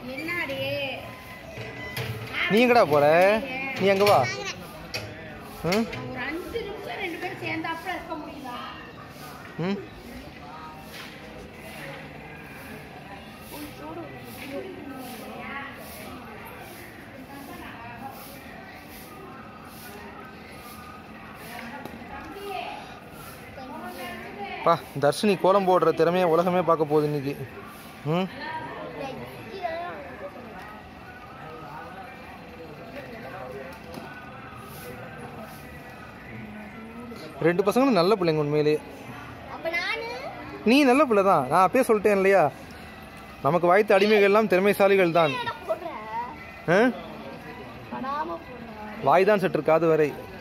என்னடி நீ எங்கடா போற நீ எங்க வா ம் ஒரு அஞ்சு நிமிஷம் ரெண்டு பேரும் சேர்ந்தாப்புல இருக்க முடியுதா ம் பா தர்ஷினி கோலம் போடுற திறமையை உலகமே பார்க்க போகுது இன்னைக்கு ம் ரெண்டு பசங்களும் நல்ல பிள்ளைங்க உண்மையிலேயே அப்ப நானு நீ நல்ல பிள்ளை தான் நான் அப்பயே சொல்லிட்டேன் இல்லையா நமக்கு வாய்த்த அடிமைகள் எல்லாம் திறமைசாலிகள் தான் போடுறேன் ஆ? படாம போடுறேன் வாய் தான் சற்று காது வரை